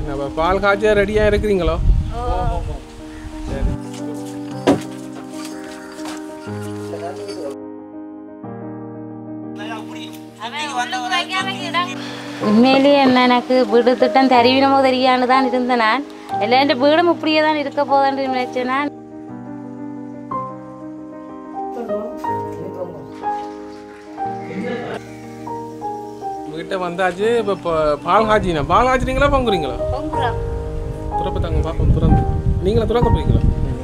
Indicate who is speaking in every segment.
Speaker 1: அப்போ பால் காய்ச்ச ரெடியாக இருக்கிறீங்களோ சரி
Speaker 2: உண்மையிலேயே என்ன எனக்கு வீடு திட்டம் தருவினமோ தெரியான்னு தான் இருந்தேன் நான் எல்லாரும் வீடும் இப்படியே தான் இருக்க போதான்னு நினைச்சேன் நான்
Speaker 1: வீட்டை வந்தாச்சு இப்போ இப்போ பால் காய்ச்சினா பால் காய்ச்சினீங்களா பொங்குறீங்களா துறப்பு தாங்க பார்ப்போம் துறந்து நீங்களா துறக்க போறீங்களா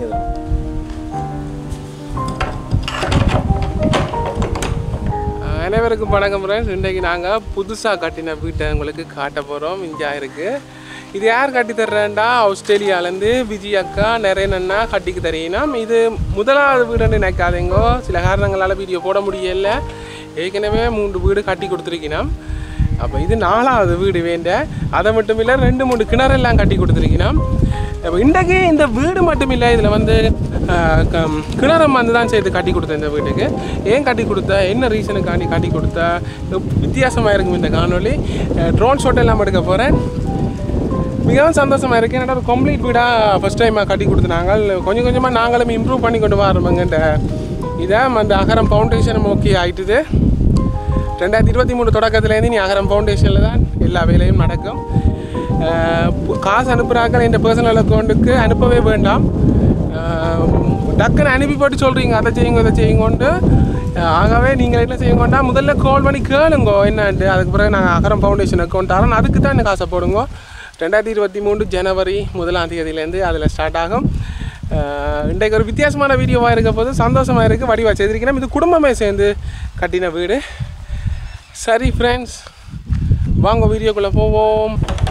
Speaker 1: அனைவருக்கும் வணக்கம் ஃப்ரெண்ட்ஸ் இன்றைக்கு நாங்கள் புதுசாக கட்டின வீட்டை உங்களுக்கு காட்ட போகிறோம் இங்கே இருக்கு இது யார் கட்டி தர்றேன்டா ஆஸ்திரேலியாலேருந்து விஜய் அக்கா நிறைய நன்னா கட்டிக்கு தரீங்கன்னா இது முதலாவது வீடுன்னு நினைக்காதீங்கோ சில காரணங்களால் வீடியோ போட முடியல ஏற்கனவே மூன்று வீடு கட்டி கொடுத்துருக்கணும் அப்போ இது நாலாவது வீடு வேண்ட அதை மட்டும் இல்லை ரெண்டு மூணு கிணறெல்லாம் கட்டி கொடுத்துருக்கணும் இப்போ இன்றைக்கு இந்த வீடு மட்டும் இல்லை இதில் வந்து ஆஹ், க- கிணறம் வந்து தான் சேர்த்து கட்டி கொடுத்தேன் இந்த வீட்டுக்கு ஏன் கட்டி கொடுத்த என்ன ரீசனுக்காண்டி கட்டி கொடுத்த வித்தியாசமாக இருக்கும் இந்த காணொளி ட்ரோன் ஷாட் எல்லாம் எடுக்க போகிறேன் மிகவும் சந்தோஷமாக இருக்குது என்னடா ஒரு கம்ப்ளீட் வீடாக ஃபஸ்ட் டைமாக கட்டி கொடுத்துனாங்க கொஞ்சம் கொஞ்சமாக நாங்களும் இம்ப்ரூவ் பண்ணி கொண்டு வரோமுங்கன்ற இதை அந்த அகரம் ஃபவுண்டேஷன் ஓகே ஆயிட்டுது ரெண்டாயிரத்தி இருபத்தி மூணு தொடக்கத்துலேருந்து நீ அகரம் ஃபவுண்டேஷனில் தான் எல்லா வேலையும் நடக்கும் அஹ் பு- காசு அனுப்புகிறாக்கள் என் பர்சனல் அக்கௌண்ட்டுக்கு அனுப்பவே வேண்டாம் அஹ் டக்குன்னு அனுப்பி போட்டு சொல்கிறீங்க அதை செய்யுங்க இதை செய்யுங்கன்ட்டு அஹ் ஆகவே நீங்கள் என்ன செய்யுங்கண்டா முதல்ல கால் பண்ணி கேளுங்க என்னன்ட்டு அதுக்கு பிறகு நாங்கள் அகரம் ஃபவுண்டேஷன் அக்கௌண்ட் தரோம் அதுக்கு தான் எனக்கு காசை போடுங்க ரெண்டாயிரத்தி இருபத்தி மூணு ஜனவரி முதலாம் தேதியிலேருந்து அதில் ஸ்டார்ட் ஆகும் அஹ் இன்றைக்கு ஒரு வித்தியாசமான வீடியோவாக இருக்க போது சந்தோஷமாக இருக்குது வடிவா செய்திருக்கணும் இது குடும்பமே சேர்ந்து கட்டின வீடு சரி ஃப்ரெண்ட்ஸ் வாங்க வீடியோக்குள்ளே போவோம்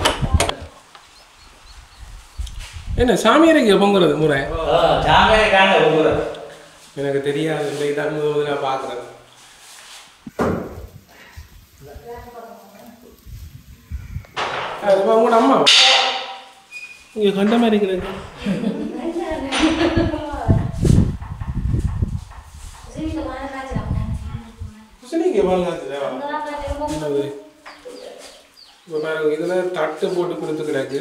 Speaker 1: என்ன சாமியாரைக்கு பொங்குறது முறை எனக்கு தெரியாது இல்லை தான் முதல் முதல்ல பார்க்குறேன் அது உங்களோட அம்மா இங்கே கண்ட மாதிரி இருக்கிறது குசனிக்கு பால் காய்ச்சலா என்னது இப்போ பாருங்க இதில் தட்டு போட்டு கொடுத்து கிடக்கு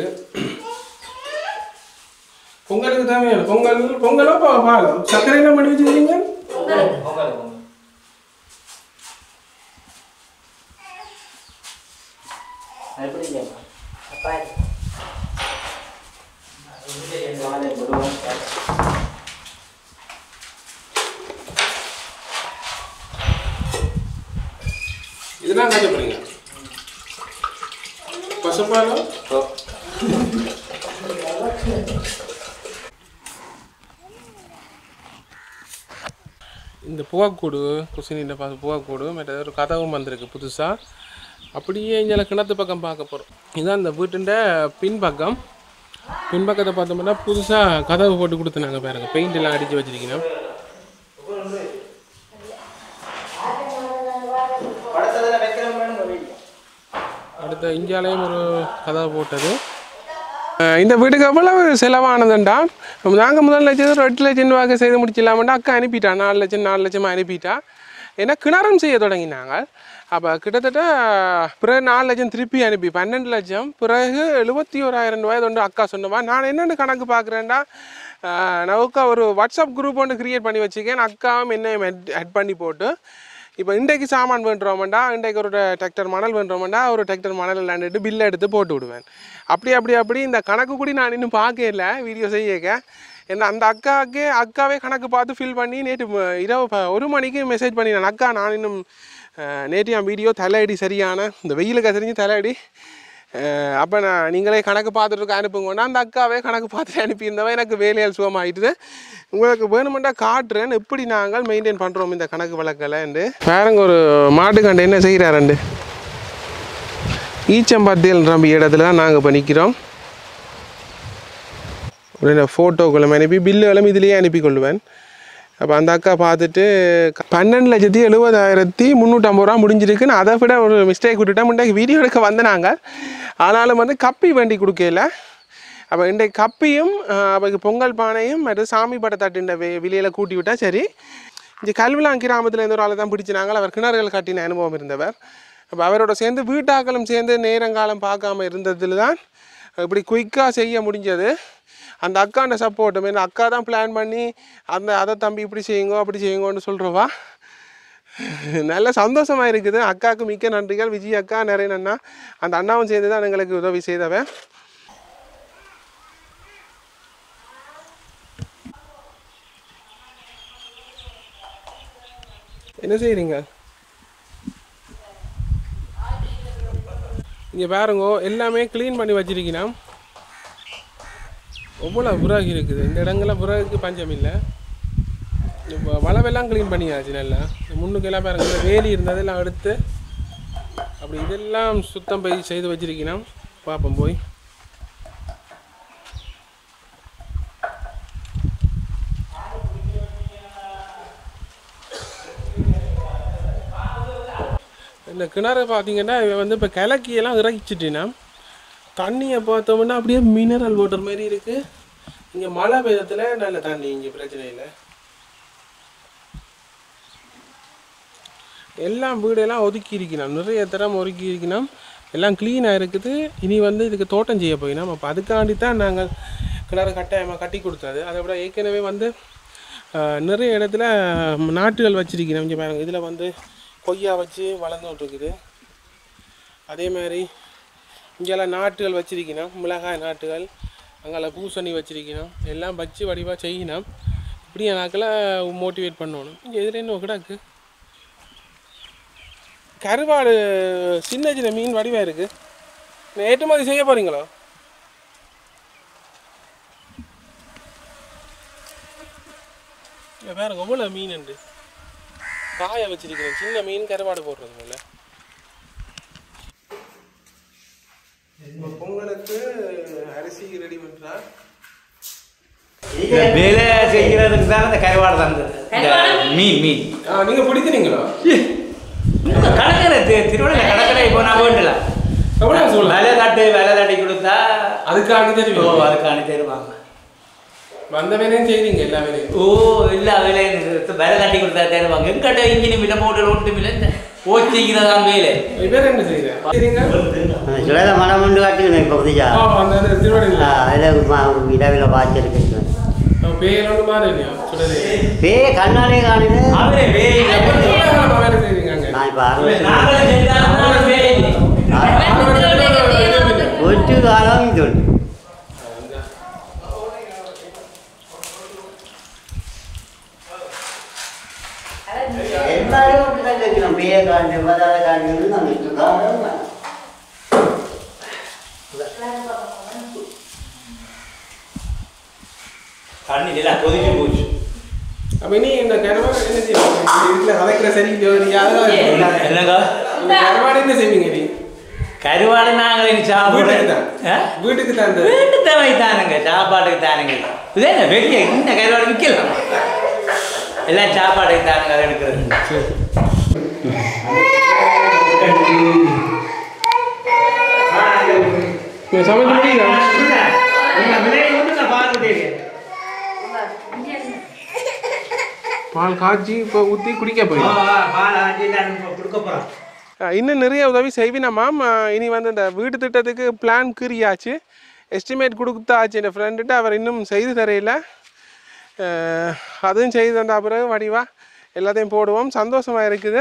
Speaker 1: பொங்கலுக்கு தேவையான பொங்கல் பொங்கலோ பா பாலோ சர்க்கரையெல்லாம் பண்ணி வச்சுக்கிறீங்க இதெல்லாம் காய்ச்ச போறீங்க பசுப்பாலோ இந்த புகைக்கூடு குசினின்ற பார்த்து புகைக்கூடு மற்ற ஒரு கதவும் வந்திருக்கு புதுசாக அப்படியே இங்கே கிணத்து பக்கம் பார்க்க போகிறோம் இதுதான் இந்த வீட்டுண்ட பின்பக்கம் பின்பக்கத்தை பார்த்தோம்னா புதுசாக கதவு போட்டு கொடுத்துனாங்க பாருங்க பெயிண்ட் எல்லாம் அடித்து வச்சிருக்கணும் அடுத்த இந்தியாலையும் ஒரு கதவு போட்டது அஹ் இந்த வீட்டுக்கு எவ்வளவு செலவானதுண்டா நாங்கள் முதல் லட்சம் ஒரு எட்டு லட்சம் ரூபாய்க்கு செய்து முடிச்சிடலாமண்டா அக்கா அனுப்பிட்டா நாலு லட்சம் நாலு லட்சமாக அனுப்பிட்டா ஏன்னா கிணறும் செய்ய தொடங்கினாங்க அப்போ கிட்டத்தட்ட பிறகு நாலு லட்சம் திருப்பி அனுப்பி பன்னெண்டு லட்சம் பிறகு எழுபத்தி ஓராயிரம் ரூபாய் ஒன்று அக்கா சொன்னவா நான் என்னென்னு கணக்கு பார்க்குறேன்டா நமக்கு ஒரு வாட்ஸ்அப் குரூப் ஒன்று கிரியேட் பண்ணி வச்சுக்கேன் அக்காவும் என்னையும் அட் பண்ணி போட்டு இப்போ இன்றைக்கு சாமான் வேண்டுறோம்டா இன்றைக்கு ஒரு டிராக்டர் மணல் வேண்டுறோம்டா ஒரு டிராக்டர் மணல் விளாண்டுட்டு பில்லை எடுத்து போட்டு விடுவேன் அப்படி அப்படி அப்படி இந்த கணக்கு கூட நான் இன்னும் பார்க்கல வீடியோ செய்யக்க ஏன்னா அந்த அக்காவுக்கு அக்காவே கணக்கு பார்த்து ஃபில் பண்ணி நேற்று ம- இரவு ப- ஒரு மணிக்கு மெசேஜ் பண்ணினேன் அக்கா நான் இன்னும் அஹ், நேற்று என் வீடியோ தலையடி சரியான இந்த வெயிலுக்கு தெரிஞ்சு தலையடி அப்போ நான் நீங்களே கணக்கு பார்த்துட்டு இருக்க அனுப்புங்கன்னா அந்த அக்காவே கணக்கு பார்த்துட்டு அனுப்பியிருந்தவன் எனக்கு வேலையால் சுகமாயிட்டுது உங்களுக்கு வேணுமெண்டா காட்டுறேன் எப்படி நாங்கள் மெயின்டைன் பண்ணுறோம் இந்த கணக்கு வழக்கலைன்னு பாருங்க ஒரு மாட்டுக்கண்டை என்ன செய்கிறாரண்டு ஈச்சம்பத்தியல் நம்பி இடத்துல தான் நாங்கள் இப்போ நிற்கிறோம் உடனே ஃபோட்டோக்குள்ள அனுப்பி பில்லுகளும் இதுலேயே அனுப்பி கொள்வேன் அப்போ அந்த அக்கா பார்த்துட்டு க- பன்னெண்டு லட்சத்தி எழுபதாயிரத்தி முந்நூற்றம்பது ரூபா முடிஞ்சிருக்குன்னு அதை விட ஒரு மிஸ்டேக் விட்டுட்டோம் இன்றைக்கு வீடியோ எடுக்க வந்தனாங்க ஆனாலும் வந்து கப்பி வண்டி கொடுக்கல அப்போ இன்றைக்கு கப்பியும் அவருக்கு பொங்கல் பானையும் மற்றும் சாமி பட தட்டுன்ற வெ வெளியில் கூட்டி விட்டா சரி இங்கே கல்விலாங் கிராமத்தில் இருந்து ஒரு ஆளை தான் பிடிச்சினாங்க அவர் கிணறுகள் கட்டின அனுபவம் இருந்தவர் அப்போ அவரோட சேர்ந்து வீட்டாக்களும் சேர்ந்து நேரங்காலம் பார்க்காம இருந்ததில் தான் இப்படி குயிக்காக செய்ய முடிஞ்சது அந்த அக்காண்ட சப்போர்ட் மீன் அக்கா தான் பிளான் பண்ணி அந்த அதை தம்பி இப்படி செய்யுங்க அப்படி செய்யுங்கன்னு சொல்கிறவா நல்ல சந்தோஷமாக இருக்குது அக்காவுக்கு மிக்க நன்றிகள் விஜய் அக்கா நிறைய அண்ணா அந்த அண்ணாவும் சேர்ந்து தான் எங்களுக்கு உதவி செய்தவன் என்ன செய்கிறீங்க இங்கே பாருங்க எல்லாமே க்ளீன் பண்ணி வச்சிருக்கீங்கன்னா எவ்வளோ விறகு இருக்குது இந்த இடங்கள்ல விறகுக்கு பஞ்சம் இல்லை இப்போ வளவெல்லாம் க்ளீன் பண்ணியாச்சு நல்லா இந்த முன்னுக்கெல்லாம் பாருங்க இந்த வேலி இருந்ததெல்லாம் எடுத்து அப்படி இதெல்லாம் சுத்தம் போய் செய்து வச்சிருக்கீங்கன்னா பார்ப்போம் போய் இந்த கிணறு பார்த்தீங்கன்னா இவன் வந்து இப்போ கிழக்கியெல்லாம் இறக்கிச்சிட்டினா தண்ணியை பார்த்தோம்னா அப்படியே மினரல் வாட்டர் மாதிரி இருக்குது இங்கே மழை பெய்யத்தில் நல்ல தண்ணி இங்கே பிரச்சனை இல்லை எல்லாம் வீடெல்லாம் ஒதுக்கி இருக்கணும் நிறைய தரம் ஒதுக்கி இருக்கணும் எல்லாம் க்ளீனாக இருக்குது இனி வந்து இதுக்கு தோட்டம் செய்ய போயினோம் அப்போ அதுக்காண்டி தான் நாங்கள் கிணறு கட்டாயமாக கட்டி கொடுத்தது அதை விட ஏற்கனவே வந்து ஆஹ், நிறைய இடத்துல நாட்டுகள் வச்சிருக்கணும் இங்கே பாருங்க இதில் வந்து கொய்யா வச்சு வளர்ந்துட்டு இருக்குது அதே மாதிரி இங்கெல்லாம் நாட்டுகள் வச்சிருக்கணும் மிளகாய் நாட்டுகள் அங்கே பூசணி வச்சிருக்கணும் எல்லாம் வச்சு வடிவாக செய்யணும் இப்படி நாக்கில் மோட்டிவேட் பண்ணணும் இங்கே இதில் என்ன கிடக்கு கருவாடு சின்ன சின்ன மீன் வடிவாக இருக்குது ஏற்றுமதி செய்ய போகிறீங்களா இங்கே பாருங்க எவ்வளோ மீன் உண்டு காய வச்சிருக்கிறேன் சின்ன மீன் கருவாடு போடுறது போல இப்போ பொங்கலுக்கு அரிசி ரெடி பண்ணுறா
Speaker 3: இந்த வேலை செய்கிறதுக்கு தான் இந்த கருவாடு தந்தது இந்த மீன் மீன்
Speaker 1: நீங்கள் பிடிக்கிறீங்களா
Speaker 3: கடற்கரை தி- திருவண்ணாமலை கடற்கரை போனா வேண்டல
Speaker 1: எவ்வளோ சொல்லலாம்
Speaker 3: வேலை தட்டு வேலை தட்டி கொடுத்தா
Speaker 1: அதுக்காக
Speaker 3: ஓ
Speaker 1: தெரியும்
Speaker 3: அதுக்கான தருவாங்க
Speaker 1: வந்த வேலையும் செய்றீங்க எல்லா வேலையும்
Speaker 3: ஓ இல்ல வேலை வேலை தட்டி கொடுத்தா தருவாங்க எங்கிட்ட இன்ஜின் இல்லை மோட்டர் ஒன்றும் இல்லை ஓச்சிக்கிறதான் வேலை
Speaker 1: வேற என்ன செய்யுங்க செய்றீங்க
Speaker 4: சிலத மனம் உண்டு காட்டுக்கணும் இப்போ புதியா
Speaker 1: ஆ, அந்த அந்த திருவண்ணாமலை
Speaker 4: அதில் இடவில் பார்த்துருக்கு
Speaker 1: பேர் ஒன்று மாறு இல்லையா சுடதே
Speaker 4: பே கண்ணாலே காணுது
Speaker 3: அவரே வேலை
Speaker 1: வேலை செய்றீங்க அங்க
Speaker 4: நான் இப்போ அறுபது
Speaker 3: நாங்களும் செஞ்சாலும் வேலை இல்லை.
Speaker 4: ஒற்று காலம் இது உண்டு எல்லாரும் அப்படிதான் கேட்கணும் பேய காண்டு பதாத காண்டுன்னு நான் காரணம் வேணும்.
Speaker 3: தண்ணி எல்லாம் கொதிச்சு போச்சு
Speaker 1: அப்ப இனி இந்த கருவாடு என்ன செய்வீங்க இந்த வீட்டுல சமைக்கிற சரி யாரும்
Speaker 3: என்னங்க
Speaker 1: இந்த கருவாடு என்ன செய்வீங்க நீ
Speaker 3: கருவாடு நாங்கள் இனி
Speaker 1: வீட்டுக்கு தான்
Speaker 3: ஆ?
Speaker 1: வீட்டுக்கு தான் இந்த
Speaker 3: வீட்டு தேவை தானுங்க சாப்பாட்டுக்கு தானுங்க இதே என்ன வெளியே இந்த கருவாடு விற்கலாம் எல்லாம் சாப்பாட்டுக்கு தானுங்க அதை எடுக்கிறது
Speaker 1: நீங்க சமைக்க முடியுதா பால் காய்ச்சி இப்போ ஊற்றி குடிக்க போயிடும்
Speaker 3: கொடுக்க போறோம்
Speaker 1: அஹ் இன்னும் நிறைய உதவி செய்வினமாம் இனி வந்து இந்த வீட்டு திட்டத்துக்கு பிளான் கீறியாச்சு எஸ்டிமேட் கொடுத்தாச்சு என் ஃப்ரெண்டுட்டு அவர் இன்னும் செய்து தரையில அஹ் அதுவும் செய்து தந்த பிறகு வடிவா எல்லாத்தையும் போடுவோம் சந்தோஷமாக இருக்குது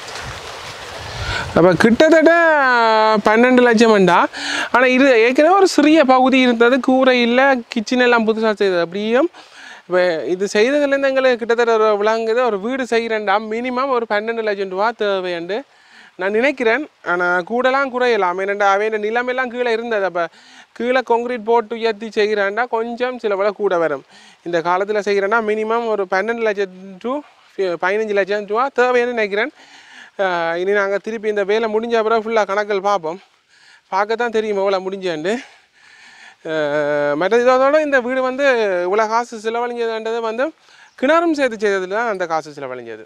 Speaker 1: அப்போ கிட்டத்தட்ட பன்னெண்டு லட்சம் வேண்டா ஆனால் இது ஏற்கனவே ஒரு சிறிய பகுதி இருந்தது கூரை இல்லை கிச்சன் எல்லாம் புதுசாக செய்தது அப்படியும் இப்போ இது செய்ததுலேருந்து எங்களுக்கு கிட்டத்தட்ட ஒரு விளங்குது ஒரு வீடு செய்கிறேன்டா மினிமம் ஒரு பன்னெண்டு லட்சம் ரூபா தேவைண்டு நான் நினைக்கிறேன் ஆனால் கூடலாம் குறையலாம் ஏனெண்டா அவன் நிலைமையெல்லாம் கீழே இருந்தது அப்போ கீழே கான்க்ரீட் போட்டு உயர்த்தி செய்கிறேன்டா கொஞ்சம் சில விலை கூட வரும் இந்த காலத்தில் செய்கிறேன்னா மினிமம் ஒரு பன்னெண்டு லட்சம் டு பதினஞ்சு லட்சம் ரூபா தேவைன்னு நினைக்கிறேன் ஆஹ் இனி நாங்கள் திருப்பி இந்த வேலை முடிஞ்ச அப்புறம் ஃபுல்லாக கணக்கில் பார்ப்போம் பார்க்க தான் தெரியும் எவ்வளோ முடிஞ்சாண்டு ஆஹ் மற்ற இதோட இந்த வீடு வந்து இவ்வளோ காசு செலவழிஞ்சதுன்றது வந்து கிணறும் சேர்த்து செய்ததில் தான் அந்த காசு செலவழிஞ்சது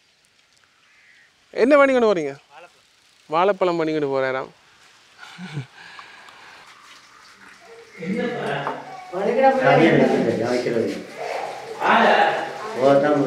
Speaker 1: என்ன பண்ணிக்கிட்டு போகிறீங்க வாழைப்பழம் பண்ணிக்கிட்டு போகிறேன்
Speaker 4: வைக்கிறது ஓட்டம்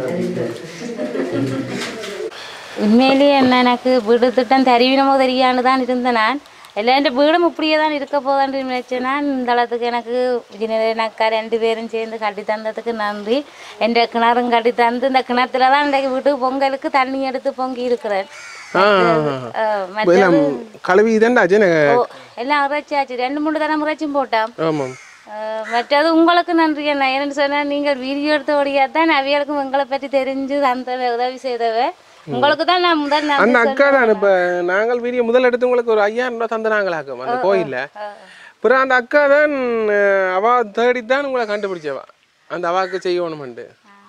Speaker 2: உண்மையிலேயே என்ன எனக்கு வீடு திட்டம் தெரிவினமோ தெரியான்னு தான் இருந்தேன் நான் எல்லாம் என் வீடும் இப்படியே தான் இருக்க போதான்னு நினைச்சேன்னா இந்த அளத்துக்கு எனக்கு விஜயநகரன் அக்கா ரெண்டு பேரும் சேர்ந்து கட்டி தந்ததுக்கு நன்றி என் கிணறும் கட்டி தந்து இந்த கிணத்துல தான் இன்றைக்கு வீட்டுக்கு பொங்கலுக்கு தண்ணி எடுத்து பொங்கி இருக்கிறேன்
Speaker 1: ஆ
Speaker 2: அஹ், மற்றது
Speaker 1: எல்லாம் கழுவி தான்டாச்சு எனக்கு
Speaker 2: ஓ, எல்லாம் இறைச்சாச்சு ரெண்டு மூணு தரம் இறைச்சும் போட்டான்
Speaker 1: ஆமாம்
Speaker 2: அஹ், மற்றது உங்களுக்கு நன்றி என்ன ஏன்னு சொன்னால் நீங்கள் வீடியோ எடுத்த வழியாக தான் அவியலுக்கும் எங்களை பற்றி தெரிஞ்சு அந்த உதவி செய்தவ உங்களுக்கு தான் நான் முதல்
Speaker 1: அந்த
Speaker 2: நன்றி
Speaker 1: அக்கா தான் இப்போ நாங்கள் வீடியோ முதல் எடுத்து உங்களுக்கு ஒரு ஐயாயிரம் ரூபா தந்தனாங்களாக்கும் அந்த கோயிலில் அப்புறம் அந்த அக்கா தான் அஹ், அவ தேடி தான் உங்களை கண்டுபிடிச்சவா அந்த அவாக்கு செய்யணுமெண்டு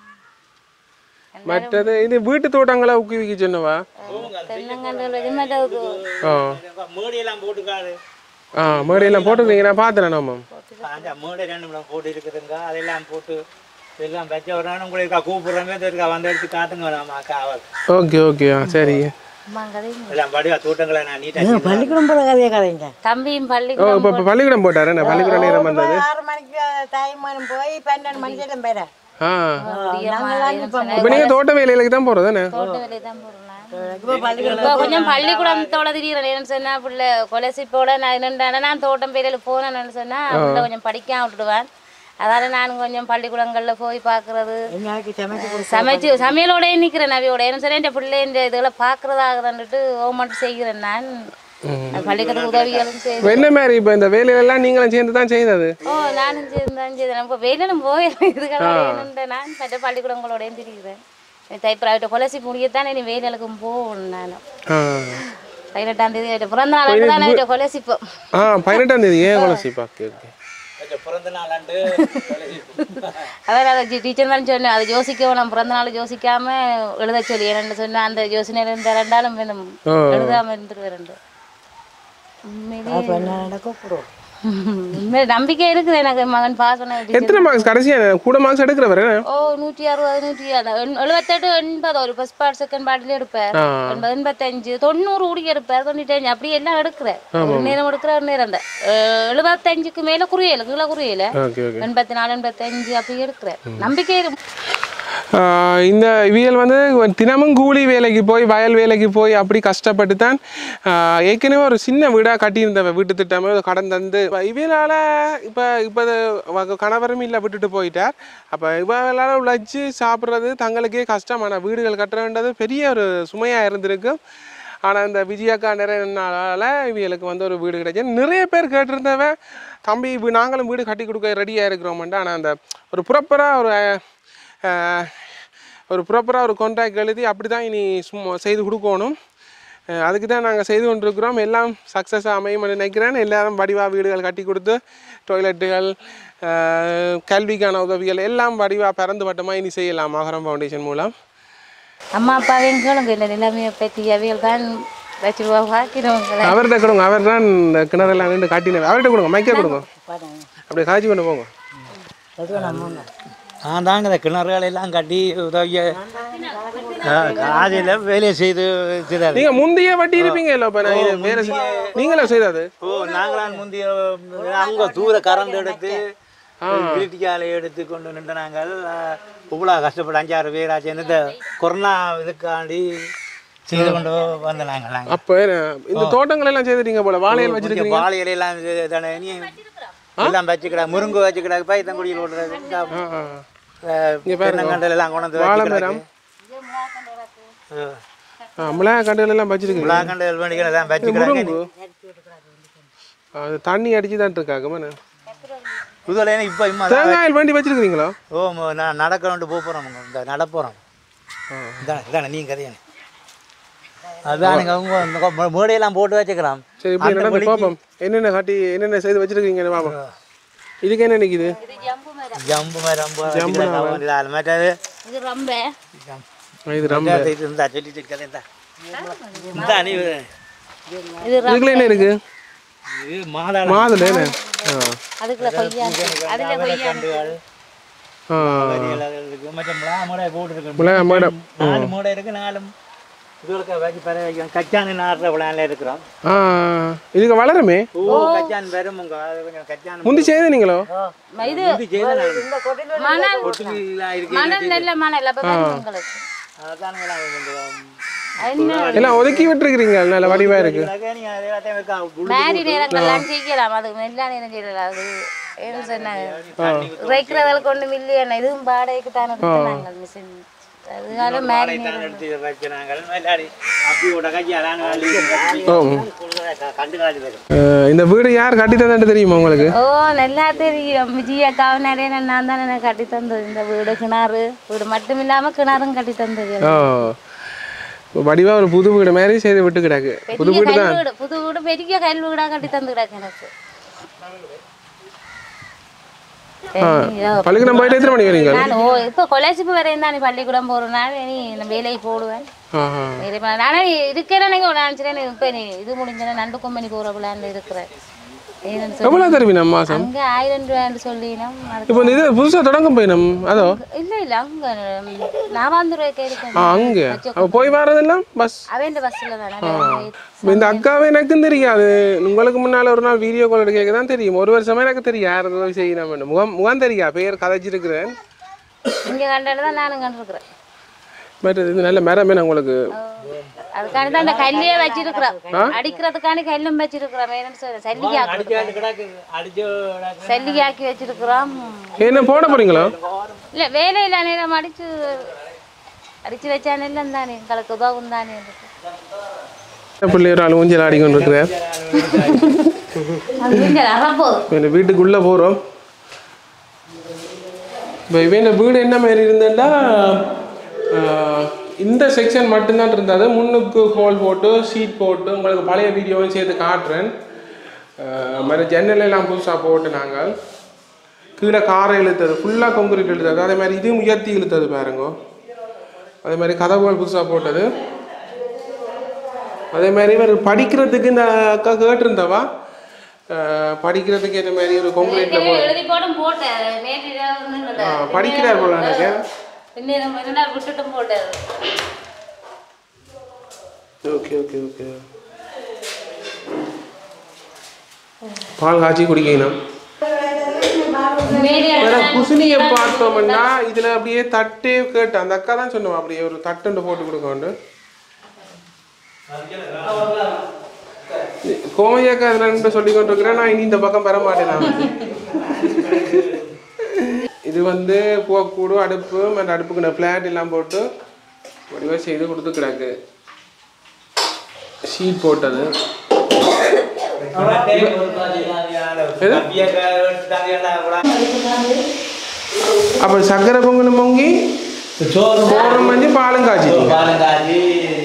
Speaker 1: மற்றது இது வீட்டு தோட்டங்களை ஊக்குவிக்க சொன்னவா
Speaker 2: தென்னங்கன்று வச்சு மற்றது
Speaker 1: ஆ
Speaker 3: மூடியெல்லாம் போட்டுக்காது
Speaker 1: ஆ மேடையெல்லாம் போட்டுருக்கீங்க நான் பார்த்தேன் ஆமாம்
Speaker 3: அந்த மூடை ரெண்டு மூணு போட்டு இருக்குதுங்க அதெல்லாம் போட்டு எல்லாம் வச்ச ஒரு நாள் உங்களுக்கு கூப்பிடுறமே இருக்கா வந்து எடுத்து காட்டுங்க நம்ம அக்கா அவர்
Speaker 1: ஓகே ஓகே ஆ சரி
Speaker 3: எல்லாம் படிவா தூட்டங்களை நான் நீட்டாக
Speaker 5: பள்ளிக்கூடம் போகிற கதையை கதைங்க
Speaker 2: தம்பியும்
Speaker 1: ஓ
Speaker 2: பள்ளி
Speaker 1: இப்போ இப்போ பள்ளிக்கூடம் போட்டாரு என்ன பள்ளிக்கூடம் நேரம் வந்தது
Speaker 5: ஆறு மணிக்கு டைம் போய் பன்னெண்டு மணிக்கு தான் போயிட
Speaker 1: ஆ
Speaker 5: நாங்களாம் இப்போ
Speaker 1: இப்போ நீங்கள் தோட்ட வேலைகளுக்கு தான் போகிறது தானே
Speaker 2: தோட்ட வேலையை தான் போடுறேன்
Speaker 5: இப்போ பள்ளிக்கூடம்
Speaker 2: இப்போ கொஞ்சம் பள்ளிக்கூடத்தோட திடீர்னு என்னன்னு சொன்னா பிள்ளை கொலசிப்போட நான் என்னண்டானா நான் தோட்டம் பேரில் போனேன்னு சொன்னா பிள்ளை கொஞ்சம் படிக்காம விட்டுடுவேன் அதால நான் கொஞ்சம் பள்ளிக்கூடங்கள்ல போய் பார்க்கறது
Speaker 5: எங்களுக்கு சமைச்சு கொடு
Speaker 2: சமைச்சு சமையலோட நிற்கிறேன் அவையோட என்ன சொன்னா என் பிள்ளை இந்த இதெல்லாம் பார்க்கறதாகதான்ட்டு ஓமட்டு செய்கிறேன் நான் அது பள்ளிக்கூடத்துக்கு உதவிகளும் செய்து
Speaker 1: இப்போ என்ன மாதிரி இப்போ இந்த வேலையிலெல்லாம் நீங்களும் சேர்ந்து தான் செய்தது
Speaker 2: ஓ நானும் சேர்ந்தான் செய்தேன் இப்போ வெளியிலும் போய் இதுகளோட நான் மற்ற பள்ளிக்கூடங்களோடையும் திரிகிறேன் தை பிரைவேட் கொலசி முடியத்தான் இனி வெயிலுக்கும் போகணும் நான்
Speaker 1: ஆ
Speaker 2: பதினெட்டாம் தேதி ஆயிட்டு பிறந்த நாள் அன்று தான் ஆயிட்டு கொலசிப்போம்
Speaker 1: ஆ பதினெட்டாம் தேதி ஏன் கொலசி ஓகே ஓகே
Speaker 3: பிறந்த நாள் ஆண்டு
Speaker 2: அதான் அதை டீச்சர் தான் சொன்னேன் அதை யோசிக்கவும் நான் பிறந்த நாள் யோசிக்காம எழுத சொல்லி என்னென்னு சொன்னேன் அந்த யோசனை இருந்த ரெண்டாலும் வேணும்
Speaker 1: ஆ.
Speaker 2: எழுதாம இருந்துட்டு ரெண்டு உண்மையிலே
Speaker 5: அப்போ என்ன நடக்கும் கூடும்
Speaker 2: உண்மையிலே நம்பிக்கை இருக்குது எனக்கு மகன் பாஸ் பண்ண teacher.
Speaker 1: எத்தனை மார்க்ஸ் கடைசியாக கூட மார்க்ஸ் எடுக்கிறவர்
Speaker 2: ஓ நூற்றி அறுபது நூற்றி அறு- எண்- எழுபத்தெட்டு எண்பது ஒரு ஃபர்ஸ்ட் பார்ட் செகண்ட் பார்ட்லேயே எடுப்பார்
Speaker 1: ஆ
Speaker 2: எண்பது எண்பத்தஞ்சு தொண்ணூறு ஊடி எடுப்பார் தொண்ணூத்தஞ்சு அப்படி எல்லாம் எடுக்கிறேன் ஒரு நேரம் எடுக்கிற ஒரு நேரம் தான் அஹ் எழுபத்தஞ்சுக்கு மேலே குறையல கீழே குறையல
Speaker 1: ஓகே ஓகே
Speaker 2: எண்பத்தி நாலு எண்பத்தஞ்சு அப்படி எடுக்கிறேன் நம்பிக்கை இருக்கு.
Speaker 1: ஆஹ் இந்த இவியல் வந்து தினமும் கூலி வேலைக்கு போய் வயல் வேலைக்கு போய் அப்படி கஷ்டப்பட்டு தான் ஆஹ் ஏற்கனவே ஒரு சின்ன வீடாக கட்டியிருந்தவ வீட்டு திட்டமே ஒரு கடன் தந்து இப்ப இவியலால் இப்போ இப்போ கணவரும் இல்லை விட்டுட்டு போயிட்டார் அப்போ இவளால் உழைச்சி சாப்பிட்றது தங்களுக்கே கஷ்டமான வீடுகள் கட்டுறதுன்றது பெரிய ஒரு சுமையாக இருந்திருக்கு ஆனால் இந்த விஜயக்கா நிறைய நாளால் இவங்களுக்கு வந்து ஒரு வீடு கிடைச்சு நிறைய பேர் கேட்டிருந்தவ தம்பி வீ- நாங்களும் வீடு கட்டி கொடுக்க ரெடியாக இருக்கிறோம்ட்டு ஆனால் அந்த ஒரு ப்ராப்பராக ஒரு அஹ், ஒரு ப்ராப்பராக ஒரு கான்ட்ராக்ட் எழுதி அப்படி தான் இனி சும்மா செய்து கொடுக்கணும் அஹ், அதுக்கு தான் நாங்கள் செய்து கொண்டிருக்கிறோம் எல்லாம் சக்ஸஸாக அமையும் நினைக்கிறேன் எல்லாரும் வடிவா வீடுகள் கட்டி கொடுத்து டொய்லெட்டுகள் அஹ், கல்விக்கான உதவிகள் எல்லாம் வடிவா பறந்து வட்டமாக இனி செய்யலாம் மகரம் ஃபவுண்டேஷன் மூலம்
Speaker 2: அம்மா அப்பாவையும் கேளுங்க இந்த நிலைமையை பற்றி அவியல் தான் லட்ச ரூபா வாக்கிறவங்களை
Speaker 1: அவர்கிட்ட கொடுங்க அவர் தான் இந்த கிணறெல்லாம் நின்று காட்டினவர் அவர்கிட்ட கொடுங்க மைக்கே கொடுங்க அப்படியே காய்ச்சி கொண்டு போங்க
Speaker 3: நான் தாங்க இந்த கிணறுகள் எல்லாம் கட்டி உதவிய காதில் வேலையை செய்து செய்தாரு
Speaker 1: நீங்க முந்தைய வட்டி இருப்பீங்க இல்ல இப்ப நான் இது வேற செய்- நீங்களே செய்தது
Speaker 3: ஓ நாங்களாம் முந்தைய அங்கே தூர கரண்ட் எடுத்து வீட்டுக்கால எடுத்து கொண்டு நின்று நாங்கள் இவ்வளோ கஷ்டப்பட்டு அஞ்சாறு பேர் ஆச்சு இந்த கொரோனா இதுக்காண்டி செய்து கொண்டு வந்த நாங்கள் நாங்கள்
Speaker 1: அப்ப இந்த தோட்டங்கள் எல்லாம் செய்துட்டீங்க போல வாழையல் வச்சிருக்கீங்க
Speaker 3: வாழை இலையெல்லாம் இது தானே நீ எல்லாம் வச்சுக்கிடா முருங்கு வச்சுக்கிடா பைத்தங்குடியில் ஓடுறது தென்னங்கண்டல் எல்லாம் கொண்டு வந்து
Speaker 1: வாழை
Speaker 3: வச்சுக்கிடாக்கு.
Speaker 1: மரம் ஆ, மிளகாய் கண்டுகள் எல்லாம் வச்சிருக்கீங்க
Speaker 3: முலாக்கண்டல் வேண்டிக்கிறதா வச்சுக்கிறாங்க
Speaker 1: முருங்கு அது தண்ணி அடிச்சு தான் இருக்காங்க மன
Speaker 3: புதுல இப்போ இம்மா
Speaker 1: தேங்காயில் வேண்டி வச்சிருக்கீங்களா
Speaker 3: ஓ ம- நான் நடக்கிறோண்டு போக போகிறோம் இந்த நடப்போகிறோம் இதானே இதானே நீ கதையானே அதானுங்க அவங்க இந்த கொ- மேடையெல்லாம் போட்டு வச்சுக்கிறான்
Speaker 1: சரி இப்படி நடந்து பார்ப்போம் என்னென்ன காட்டி என்னென்ன செய்து வச்சிருக்கீங்கன்னு பார்ப்போம் இதுக்கு என்ன நிக்குது
Speaker 3: ஜம்பு மரம்பு வச்சுக்கிறாங்க மற்றது
Speaker 2: இது ரொம்ப
Speaker 1: இது ரொம்ப
Speaker 3: இது இருந்தா சொல்லிட்டு கதை இருந்தா இந்தா நீ
Speaker 2: இது
Speaker 1: இதுக்குள்ள என்ன இருக்கு
Speaker 3: இது மாதாள
Speaker 1: மாதுளை என்ன ஆ
Speaker 2: அதுக்குள்ள கொய்யா அதுல கொய்யா
Speaker 3: கண்டுகள்
Speaker 1: ஆ
Speaker 3: இருக்கு மற்ற மிளகா மூடை போட்டுருக்கு
Speaker 1: மிளகாய் மேடம்
Speaker 3: நாலு மூடை இருக்கு நாலும் இதுகளுக்கு வச்சு பரவ வைக்கிறோம் கச்சான் நாடுற பிளான்ல இருக்கிறோம்
Speaker 1: ஆ இதுக்கு வளருமே
Speaker 3: ஓ கச்சான் வரும் உங்க அது கொஞ்சம் கச்சான்
Speaker 1: முந்தி செய்து நீங்களோ
Speaker 2: இது
Speaker 3: இது செய்து நான்
Speaker 2: மணல்
Speaker 3: கொட்டுலாம் இருக்கு
Speaker 2: மணல் நல்ல மணல் அப்ப பாருங்க உங்களுக்கு
Speaker 3: அதானுங்களா
Speaker 2: என்ன
Speaker 1: எல்லாம் ஒதுக்கி விட்டுருக்கிறீங்க நல்ல வடிவா இருக்கு
Speaker 2: மேரி நேரங்கள்லாம் செய்யலாம் அது எல்லா நேரம் செய்யலாம் அது ஏன்னு சொன்னாங்க உரைக்கிறதில் கொண்டு மில்லியன் இதுவும் வாடகைக்கு தானே கொடுத்தாங்க மிஷின் அதனால மேரி நேரம்
Speaker 1: அஹ் இந்த வீடு யார் கட்டி தந்தேன்னு தெரியுமா உங்களுக்கு
Speaker 2: ஓ நல்லா தெரியும் விஜய் அக்காவும் நிறைய நான் தான் எனக்கு கட்டி தந்தது இந்த வீடு கிணறு வீடு மட்டும் இல்லாம கிணறும் கட்டி தந்தது
Speaker 1: ஓ வடிவா ஒரு புது வீடு மாதிரி செய்து விட்டு கிடக்கு புது
Speaker 2: பெரிய
Speaker 1: வீடு
Speaker 2: கல்
Speaker 1: தான்
Speaker 2: வீடு புது வீடு பெரிய கல் வீடா கட்டி தந்து கிடக்கு எனக்கு பெரிய-
Speaker 1: பள்ளிக்கூடம் போயிட்டு எத்தனை மணி வரீங்க
Speaker 2: நான் ஓ இப்போ கொலேஜுக்கு வரையும் தான் நீ பள்ளிக்கூடம் போகிறனால நீ நான் வேலைக்கு போடுவேன்
Speaker 1: ஆஹா.
Speaker 2: வேலை பண்ண- நானே இருக்கிறேன் நீங்கள் நினச்சிட்டேன் இப்போ நீ இது முடிஞ்சேன்னா நண்டு கொம்பனி போகிற பிளான்ல இருக்கிறேன் ஏன்னு சொல்லி
Speaker 1: எவ்வளோ தருவீங்க மாசம்
Speaker 2: அங்கே ஆயிரம் ரூபான்னு சொல்லினோம்
Speaker 1: இப்போ இந்த இது புதுசா தொடங்க போயிடும் அதோ
Speaker 2: இல்லை இல்லை அங்கே நாவாந்து ரூபாய்க்கு இருக்கேன்
Speaker 1: ஆ அங்கே அப்போ போய் வர்றதெல்லாம் பஸ்
Speaker 2: அவன் பஸ்ஸில் தானே
Speaker 1: இப்ப இந்த அக்காவே எனக்கும் தெரியாது உங்களுக்கு முன்னால ஒரு நாள் வீடியோ கால் எடுக்க தான் தெரியும் ஒரு வருஷமா எனக்கு தெரியும் யார் உதவி செய்யணும் முகம் முகம் தெரியா பேர் கதைச்சிருக்கிறேன்
Speaker 2: இங்கே கண்டது தான் நானும் கண்டிருக்கிறேன்
Speaker 1: பட் இது நல்ல மரமே நான் உங்களுக்கு
Speaker 2: அதுக்காண்டி தான் அந்த கல்லையே வச்சிருக்கிறோம் அடிக்கிறதுக்காண்டி கல்லும் வச்சிருக்கிறோம் வேணும்னு சொல்ல சல்லிக்கு ஆக்கி சல்லிக்கு ஆக்கி வச்சிருக்கிறோம்
Speaker 1: என்ன போட போறீங்களா
Speaker 2: இல்லை வேலையில் நேரம் அடிச்சு அடிச்சு வச்சா நெல்லம் தானே எங்களுக்கு உதவும் தானே
Speaker 1: பிள்ளையர் ஆள் ஊஞ்சல் ஆடிக்கொண்டு இருக்கிறார்
Speaker 2: அது இங்கே வரப்போகுது
Speaker 1: இப்ப இந்த வீட்டுக்குள்ள போறோம் இப்போ இவன் வீடு என்ன மாதிரி இருந்தேன்னா இந்த செக்ஷன் மட்டும்தான் இருந்தது முன்னுக்கு ஹோல் போட்டு சீட் போட்டு உங்களுக்கு பழைய வீடியோவும் சேர்த்து காட்டுறேன் ஆஹ் மாதிரி ஜன்னல் எல்லாம் புதுசாக போட்டு நாங்கள் கீழே காரை இழுத்தது ஃபுல்லாக கொங்குரீட் இழுத்தது அதே மாதிரி இதுவும் உயர்த்தி இழுத்தது பாருங்க அதே மாதிரி கதவுகள் புதுசாக போட்டது அதே மாதிரி இவர் படிக்கிறதுக்கு இந்த அக்கா கேட்டிருந்தவா ஆஹ் படிக்கிறதுக்கு இந்த மாதிரி ஒரு கொங்குரீட்டில் போ
Speaker 2: எழுதி போட்டும் போட்டேன் நேற்று
Speaker 1: ஆ, படிக்கிறார் போல எனக்கு
Speaker 2: பின்னேரம் இருந்தால் விட்டுட்டும் போட்டார்
Speaker 1: ஓகே ஓகே ஓகே பால் காய்ச்சி குடிக்கணும் வேற குசினியை பார்த்தோம்னா இதுல அப்படியே தட்டே கேட்டு அந்த அக்கா தான் சொன்னோம் அப்படியே ஒரு தட்டுண்டு போட்டு கொடுக்கண்டு கோமதி அக்கா இதுல நின்று சொல்லி கொண்டிருக்கிறேன் நான் இனி இந்த பக்கம் பெற மாட்டேன் நான் இது வந்து பூக்கூடு அடுப்பு அந்த அடுப்புக்கு ஃப்ளாட் எல்லாம் போட்டு வடிவாக செய்து கொடுத்து கிடக்கு ஷீட் போட்டது அப்போ சக்கரை பொங்கல் பொங்கி
Speaker 3: சோறு
Speaker 1: சோறும் மஞ்சு பாலும் காய்ச்சிட்டீங்க
Speaker 3: பாலங்காஜி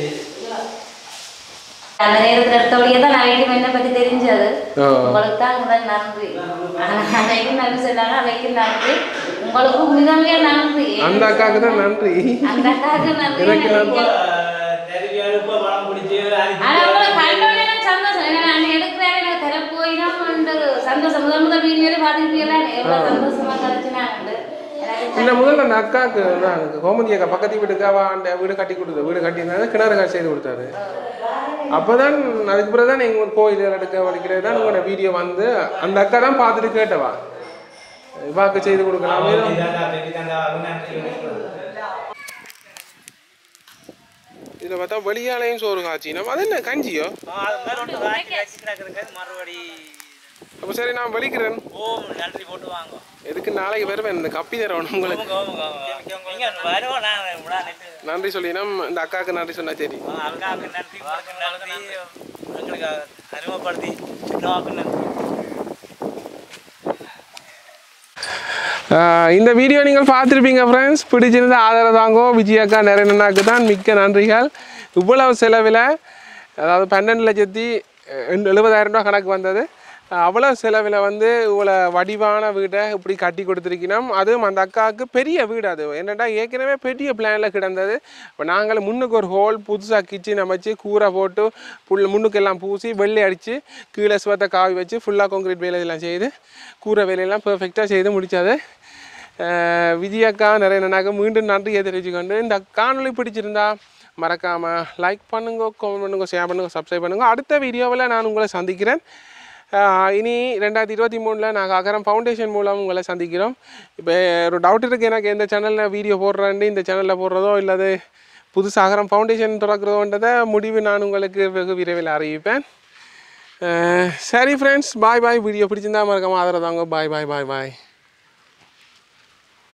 Speaker 2: அந்த நேரத்தில் எடுத்தபடியே தான் நான் வீட்டு என்ன பற்றி தெரிஞ்சது
Speaker 1: ஆ.
Speaker 2: உங்களுக்கு தான் முதல் நன்றி அன்னைக்கு நன்றி சொன்னாங்க அன்னைக்கு நன்றி உங்களுக்கு மிகவே நன்றி
Speaker 1: அந்த அக்காவுக்கு தான் நன்றி
Speaker 2: அந்த அக்காவுக்கு நன்றி
Speaker 1: எனக்கு நன்றி.
Speaker 3: நெருங்கி அடுப்பை வளம் பிடிச்சி
Speaker 2: ஆனா உங்களை கண்டோடனே எனக்கு சந்தோஷம் ஏன்னா நான் எடுக்கிறேன் எனக்கு தர போயிடாம சந்தோஷம் முதல் முதல் வீடியோல பார்த்துக்கிட்டீங்களா எவ்வளவு சந்தோஷமா கிடைச்சினாங்க எனக்கு
Speaker 1: இந்த முதல்ல அந்த அக்காவுக்கு தான் கோமதி அக்கா பக்கத்து வீட்டுக்கு அவ அந்த வீடு கட்டி கொடுத்தது வீடு கட்டினால கிணறு காசு செய்து கொடுத்தாரு அப்பதான் அதுக்கு பிறகு தான் நீங்கள் கோயில் எடுக்க வலிக்கிறது தான் உங்களோட வீடியோ வந்து அந்த அக்கா தான் பார்த்துட்டு கேட்டவா இவாக்கு செய்து கொடுக்கலாமே இதில் பார்த்தா வெளியாலையும் சோறு காய்ச்சி நம்ம அது என்ன கஞ்சியோ
Speaker 3: மறுபடி
Speaker 1: அப்போ சரி நான் வலிக்கிறேன்
Speaker 3: ஓம் நன்றி போட்டு வாங்க
Speaker 1: எதுக்கு நாளைக்கு வருவேன் இந்த கப்பி தரணும் உங்களுக்கு
Speaker 3: நீங்க வருவோம் நான் விடா நெட்டு
Speaker 1: நன்றி சொல்லினா இந்த அக்காவுக்கு நன்றி சொன்னா சரி
Speaker 3: அல்காவுக்கு நன்றி உங்களுக்கு நன்றி எங்களுக்கு அறிமுகப்படுத்தி சின்னவாக்கு நன்றி
Speaker 1: ஆஹ் இந்த வீடியோ நீங்கள் பார்த்துருப்பீங்க ஃப்ரெண்ட்ஸ் பிடிச்சிருந்தா ஆதரவு தாங்கோ விஜய் அக்கா நிறைய தான் மிக்க நன்றிகள் இவ்வளவு செலவில் அதாவது பன்னெண்டு லட்சத்தி அஹ், எழுபதாயிரம் ரூபாய் கணக்கு வந்தது அஹ், அவ்வளோ செலவில் வந்து இவ்வளோ வடிவான வீடை இப்படி கட்டி கொடுத்துருக்கணும் அதுவும் அந்த அக்காவுக்கு பெரிய வீடு அது என்னடா ஏற்கனவே பெரிய பிளானில் கிடந்தது இப்போ நாங்கள் முன்னுக்கு ஒரு ஹோல் புதுசாக கிச்சன் அமைச்சு கூரை போட்டு புல் முன்னுக்கெல்லாம் பூசி வெள்ளை அடித்து கீழே சுவத்தை காவி வச்சு ஃபுல்லாக கான்கிரீட் வேலையெல்லாம் செய்து கூரை வேலையெல்லாம் பெர்ஃபெக்டாக செய்து முடித்தது விஜயக்கா நிறைய நன்னாக்க மீண்டும் நன்றியை தெரிவிச்சுக்கொண்டு இந்த காணொளி பிடிச்சிருந்தா மறக்காமல் லைக் பண்ணுங்க கமெண்ட் பண்ணுங்க ஷேர் பண்ணுங்க சப்ஸ்கிரைப் பண்ணுங்க அடுத்த வீடியோவில் நான் உங்களை சந்திக்கிறேன் ஆஹ் இனி ரெண்டாயிரத்தி இருபத்தி மூணில் நாங்கள் அகரம் ஃபவுண்டேஷன் மூலம் உங்களை சந்திக்கிறோம் இப்போ ஒரு டவுட் இருக்குது எனக்கு எந்த சேனலில் வீடியோ போடுறேன்ட்டு இந்த சேனலில் போடுறதோ இல்லாது புது சாகரம் ஃபவுண்டேஷன் திறக்கிறதுன்றதை முடிவு நான் உங்களுக்கு வெகு விரைவில் அறிவிப்பேன் அஹ் சரி ஃப்ரெண்ட்ஸ் பாய் பாய் வீடியோ பிடிச்சிருந்தா மறக்காம ஆதரவு தாங்க பாய் பாய் பாய் பாய்